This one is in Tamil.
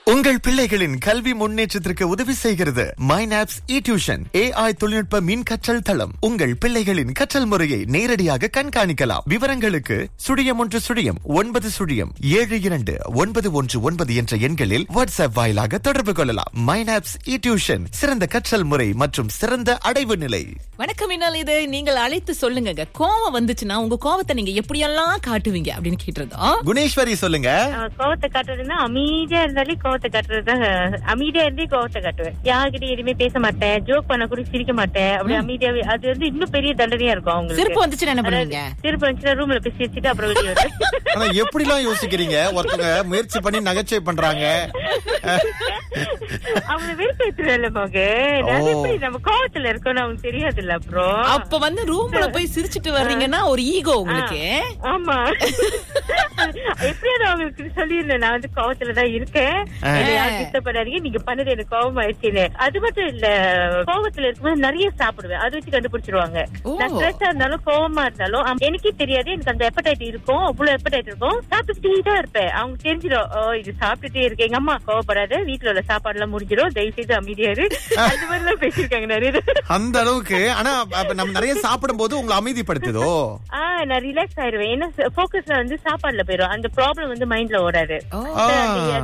உங்கள் பிள்ளைகளின் கல்வி முன்னேற்றத்திற்கு உதவி செய்கிறது மைனாப்ஸ் இ டியூஷன் ஏஐ தொழில்நுட்ப மின் கற்றல் தளம் உங்கள் பிள்ளைகளின் கற்றல் முறையை நேரடியாக கண்காணிக்கலாம் விவரங்களுக்கு சுழியம் ஒன்று சுழியம் ஒன்பது சுழியம் ஏழு இரண்டு ஒன்பது ஒன்று ஒன்பது என்ற எண்களில் வாட்ஸ்அப் வாயிலாக தொடர்பு கொள்ளலாம் மைனாப்ஸ் இ டியூஷன் சிறந்த கற்றல் முறை மற்றும் சிறந்த அடைவு நிலை வணக்கம் என்னால் இது நீங்கள் அழைத்து சொல்லுங்க கோவம் வந்துச்சுன்னா உங்க கோவத்தை நீங்க எப்படியெல்லாம் காட்டுவீங்க அப்படின்னு கேட்டிருந்தோம் குணேஸ்வரி சொல்லுங்க ஆஹ் கோவத்தை காட்டுறதுன்னா அமைதியா இருந்தாலே கோவத்தை காட்டுறது தான் அமைதியா இருந்தே கோவத்தை காட்டுவேன் யார்கிட்ட எதுவுமே பேச மாட்டேன் ஜோக் பண்ண கூட சிரிக்க மாட்டேன் அப்படி அமைதியாவே அது வந்து இன்னும் பெரிய தண்டனையா இருக்கும் அவங்களுக்கு சிரிப்பு வந்துச்சுன்னா என்ன பண்ணுவீங்க திருப்பி வந்துச்சுன்னா ரூம்ல போய் சிரிச்சுட்டு அப்புறம் வெளியே வருவேன் ஆனா எப்படிலாம் யோசிக்கிறீங்க ஒருத்தவங்க முயற்சி பண்ணி நகைச்சுவை பண்றாங்க அவங்க வெறுப்பேற்றுவேன்ல மக நான் ஓ. எப்படி நம்ம கோவத்துல இருக்கோம்னு அவங்க தெரியாதுல்ல அப்புறம் அப்ப வந்து ரூம்ல போய் சிரிச்சிட்டு வர்றீங்கன்னா ஒரு ஈகோ உங்களுக்கு ஆமா எப்படியாவது அவங்களுக்கு சொல்லியிருந்தேன் நான் வந்து கோவத்துல தான் இருக்கேன் என்னை யாரும் டிஸ்டர்ப் பண்ணாதீங்க நீங்க பண்ணது எனக்கு கோவம் ஆயிடுச்சுன்னு அது மட்டும் இல்ல கோவத்துல இருக்கும்போது நிறைய சாப்பிடுவேன் அதை வச்சு கண்டுபிடிச்சிருவாங்க ஓ. நான் ஸ்ட்ரெஸ்ஸா இருந்தாலும் கோவமா இருந்தாலும் ஆம், எனக்கே தெரியாது எனக்கு அந்த எப்படைட் இருக்கும் அவ்வளவு எப்படைட் இருக்கும் சாப்பிட்டுட்டே தான் இருப்பேன் அவங்க தெரிஞ்சிடும் ஓ இது சாப்பிட்டுட்டே இருக்கு எங்க அம்மா கோவப்படாத வீட்டுல உள்ள சாப்பாடு எல்லாம் முடிஞ்சிடும் தயவு செய்து அமைதியா இரு அந்த மாதிரி எல்லாம் பேசியிருக்காங்க நிறைய தடவை. அந்த அளவுக்கு ஆனா அப்ப நம்ம நிறைய சாப்பிடும் போது உங்களை அமைதிப்படுத்துதோ ஆஹ் நான் ரிலாக்ஸ் ஆயிருவேன் ஏன்னா போக்கஸ்ல வந்து சாப்பாடுல போயிடும் அந்த ப்ராப்ளம் வந்து மைண்ட்ல ஓடாது ஓ. அந்த